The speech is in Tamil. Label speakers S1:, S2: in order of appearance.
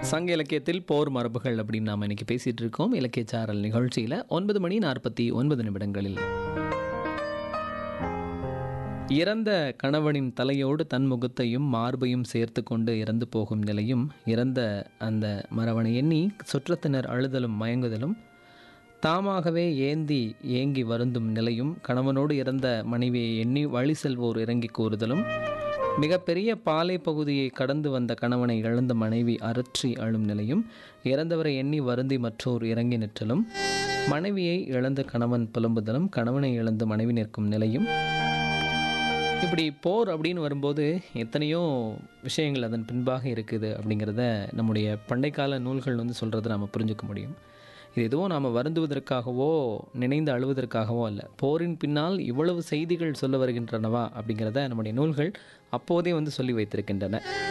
S1: சங்க இலக்கியத்தில் போர் மரபுகள் அப்படின்னு நாம் இன்னைக்கு பேசிட்டு இருக்கோம் இலக்கிய சாரல் நிகழ்ச்சியில் ஒன்பது மணி நாற்பத்தி ஒன்பது நிமிடங்களில் இறந்த கணவனின் தலையோடு தன் முகத்தையும் மார்பையும் சேர்த்து கொண்டு இறந்து போகும் நிலையும் இறந்த அந்த மரவனை எண்ணி சுற்றத்தினர் அழுதலும் மயங்குதலும் தாமாகவே ஏந்தி ஏங்கி வருந்தும் நிலையும் கணவனோடு இறந்த மனைவியை எண்ணி வழி செல்வோர் இறங்கி கூறுதலும் மிகப்பெரிய பாலை பகுதியை கடந்து வந்த கணவனை இழந்த மனைவி அரற்றி அழும் நிலையும் இறந்தவரை எண்ணி வருந்தி மற்றோர் இறங்கி நிற்றலும் மனைவியை இழந்த கணவன் புலம்புதலும் கணவனை இழந்து மனைவி நிற்கும் நிலையும் இப்படி போர் அப்படின்னு வரும்போது எத்தனையோ விஷயங்கள் அதன் பின்பாக இருக்குது அப்படிங்கிறத நம்முடைய பண்டைக்கால நூல்கள் வந்து சொல்கிறத நாம் புரிஞ்சுக்க முடியும் இது எதுவும் நாம் வருந்துவதற்காகவோ நினைந்து அழுவதற்காகவோ அல்ல போரின் பின்னால் இவ்வளவு செய்திகள் சொல்ல வருகின்றனவா அப்படிங்கிறத நம்முடைய நூல்கள் அப்போதே வந்து சொல்லி வைத்திருக்கின்றன